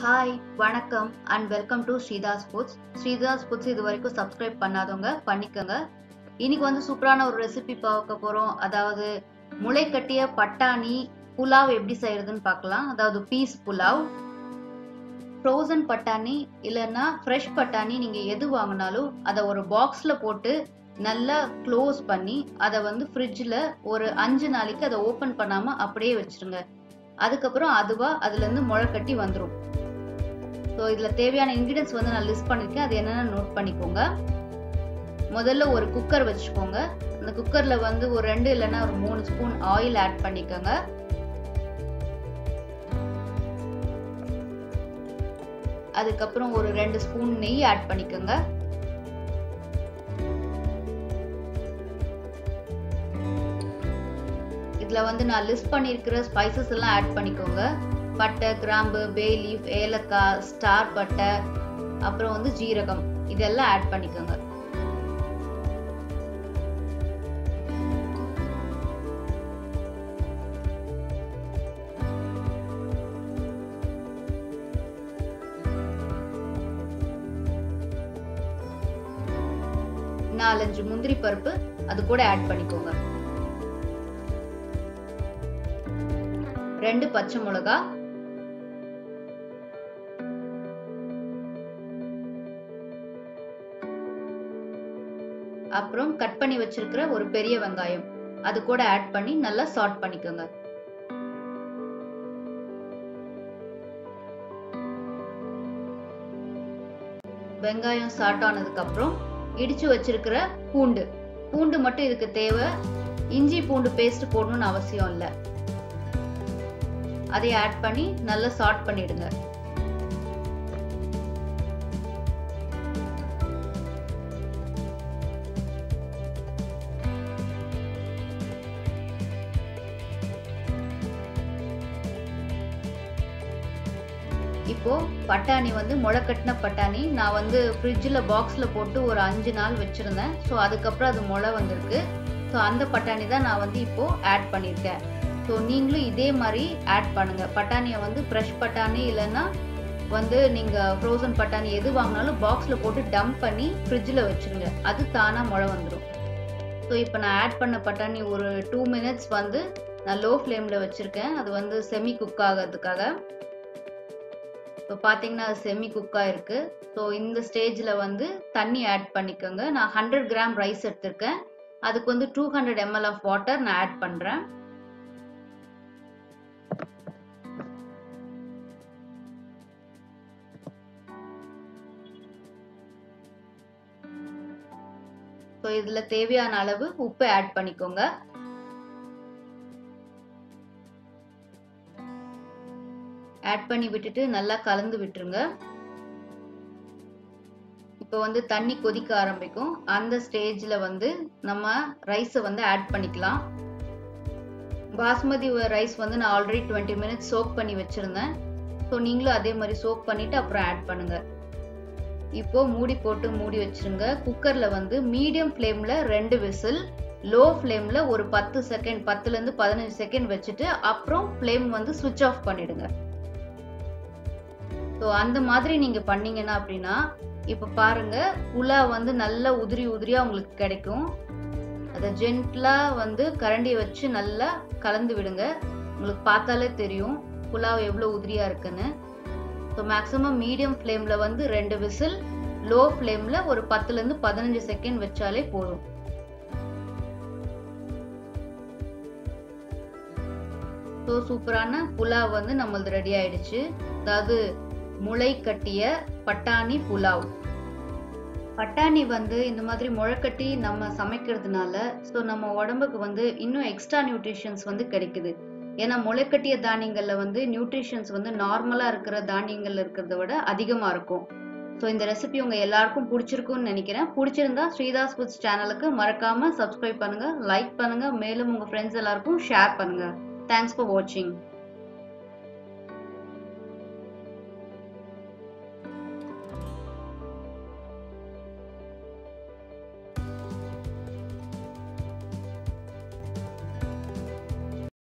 hi வணக்கம் and welcome to Sridas foods Sridas foods இது வரைக்கும் சப்ஸ்கிரைப் பண்ணாதவங்க பண்ணிக்கோங்க இன்னைக்கு வந்து சூப்பரான ஒரு ரெசிபி பார்க்க போகிறோம் அதாவது முளை கட்டிய பட்டாணி புலாவ் எப்படி செய்யறதுன்னு பார்க்கலாம் அதாவது பீஸ் புலாவ் ஃப்ரோசன் பட்டாணி இல்லைன்னா ஃப்ரெஷ் பட்டாணி நீங்கள் எது வாங்கினாலும் அதை ஒரு பாக்ஸில் போட்டு நல்லா க்ளோஸ் பண்ணி அதை வந்து ஃப்ரிட்ஜில் ஒரு அஞ்சு நாளைக்கு அதை ஓப்பன் பண்ணாமல் அப்படியே வச்சிருங்க அதுக்கப்புறம் அதுவாக அதுலேருந்து முளை கட்டி வந்துடும் ஸோ இதில் தேவையான இன்க்ரீடியன்ஸ் வந்து நான் லிஸ்ட் பண்ணியிருக்கேன் அது என்னென்னு நோட் பண்ணிக்கோங்க முதல்ல ஒரு குக்கர் வச்சுக்கோங்க அந்த குக்கரில் வந்து ஒரு ரெண்டு இல்லைன்னா ஒரு மூணு ஸ்பூன் ஆயில் ஆட் பண்ணிக்கோங்க அதுக்கப்புறம் ஒரு ரெண்டு ஸ்பூன் நெய் ஆட் பண்ணிக்கோங்க இதில் வந்து நான் லிஸ்ட் பண்ணியிருக்கிற ஸ்பைசஸ் எல்லாம் ஆட் பண்ணிக்கோங்க பட்டை கிராம்பு பே லீஃப் ஏலக்காய் ஸ்டார் பட்டை அப்புறம் வந்து ஜீரகம் இதெல்லாம் ஆட் பண்ணிக்கோங்க நாலஞ்சு முந்திரி பருப்பு அது கூட ஆட் பண்ணிக்கோங்க ரெண்டு பச்சை மிளகா அப்புறம் கட் பண்ணி வச்சிருக்கிற ஒரு பெரிய வெங்காயம் அது கூட ஆட் பண்ணி நல்லா சாட் பண்ணிக்கோங்க வெங்காயம் சாட் ஆனதுக்கு அப்புறம் இடிச்சு வச்சிருக்கிற பூண்டு பூண்டு மட்டும் இதுக்கு தேவை இஞ்சி பூண்டு பேஸ்ட் போடணும்னு அவசியம் இல்லை அதை ஆட் பண்ணி நல்லா சாட் பண்ணிடுங்க இப்போ பட்டாணி வந்து முளைக்கட்டின பட்டாணி நான் வந்து ஃப்ரிட்ஜில் பாக்ஸில் போட்டு ஒரு அஞ்சு நாள் வச்சுருந்தேன் ஸோ அதுக்கப்புறம் அது முளை வந்திருக்கு ஸோ அந்த பட்டாணி தான் நான் வந்து இப்போது ஆட் பண்ணியிருக்கேன் ஸோ நீங்களும் இதே மாதிரி ஆட் பண்ணுங்கள் பட்டாணியை வந்து ஃப்ரெஷ் பட்டாணி இல்லைன்னா வந்து நீங்கள் ஃப்ரோசன் பட்டாணி எது வாங்கினாலும் பாக்ஸில் போட்டு டம்ப் பண்ணி ஃப்ரிட்ஜில் வச்சுருங்க அது தானாக முளை வந்துடும் ஸோ இப்போ நான் ஆட் பண்ண பட்டாணி ஒரு டூ மினிட்ஸ் வந்து நான் லோ ஃப்ளேமில் வச்சுருக்கேன் அது வந்து செமி குக் ஆகிறதுக்காக இப்போ பார்த்தீங்கன்னா அது செமி குக்காக இருக்குது ஸோ இந்த ஸ்டேஜில் வந்து தண்ணி ஆட் பண்ணிக்கோங்க நான் ஹண்ட்ரட் கிராம் ரைஸ் எடுத்திருக்கேன் அதுக்கு வந்து two hundred ml of water நான் ஆட் பண்ணுறேன் ஸோ இதில் தேவையான அளவு உப்பு ஆட் பண்ணிக்கோங்க ஆட் பண்ணி விட்டுட்டு நல்லா கலந்து விட்டுருங்க இப்போ வந்து தண்ணி கொதிக்க ஆரம்பிக்கும் அந்த ஸ்டேஜில் வந்து நம்ம ரைஸை வந்து ஆட் பண்ணிக்கலாம் பாஸ்மதி ரைஸ் வந்து நான் ஆல்ரெடி டுவெண்ட்டி மினிட்ஸ் சோக் பண்ணி வச்சுருந்தேன் ஸோ நீங்களும் அதே மாதிரி சோக் பண்ணிவிட்டு அப்புறம் ஆட் பண்ணுங்கள் இப்போ மூடி போட்டு மூடி வச்சிருங்க குக்கரில் வந்து மீடியம் ஃப்ளேமில் ரெண்டு விசில் லோ ஃப்ளேமில் ஒரு பத்து செகண்ட் பத்துலேருந்து பதினஞ்சு செகண்ட் வச்சுட்டு அப்புறம் ஃப்ளேம் வந்து சுவிட்ச் ஆஃப் பண்ணிடுங்க ஸோ அந்த மாதிரி நீங்கள் பண்ணீங்கன்னா அப்படின்னா இப்போ பாருங்க புலா வந்து நல்லா உதிரி உதிரியாக உங்களுக்கு கிடைக்கும் அதை ஜென்ட்லாக வந்து கரண்டியை வச்சு நல்லா கலந்து விடுங்க உங்களுக்கு பார்த்தாலே தெரியும் புலாவ் எவ்வளோ உதிரியாக இருக்குன்னு ஸோ மேக்ஸிமம் மீடியம் ஃப்ளேமில் வந்து ரெண்டு விசில் லோ ஃப்ளேமில் ஒரு பத்துலேருந்து பதினஞ்சு செகண்ட் வச்சாலே போதும் ஸோ சூப்பரான புலாவ் வந்து நம்மளது ரெடி ஆயிடுச்சு அதாவது முளை கட்டிய பட்டாணி புலாவ் பட்டாணி வந்து இந்த மாதிரி முளைக்கட்டி நம்ம சமைக்கிறதுனால ஸோ நம்ம உடம்புக்கு வந்து இன்னும் எக்ஸ்ட்ரா நியூட்ரிஷன்ஸ் வந்து கிடைக்குது ஏன்னா முளைக்கட்டிய தானியங்களில் வந்து நியூட்ரிஷன்ஸ் வந்து நார்மலாக இருக்கிற தானியங்கள் இருக்கிறத விட அதிகமாக இருக்கும் ஸோ இந்த ரெசிபி உங்கள் எல்லாருக்கும் பிடிச்சிருக்கும்னு நினைக்கிறேன் பிடிச்சிருந்தா ஸ்ரீதாஸ் ஃபுட்ஸ் சேனலுக்கு மறக்காமல் சப்ஸ்கிரைப் பண்ணுங்கள் லைக் பண்ணுங்கள் மேலும் உங்கள் ஃப்ரெண்ட்ஸ் எல்லாருக்கும் ஷேர் பண்ணுங்கள் தேங்க்ஸ் ஃபார் வாட்சிங்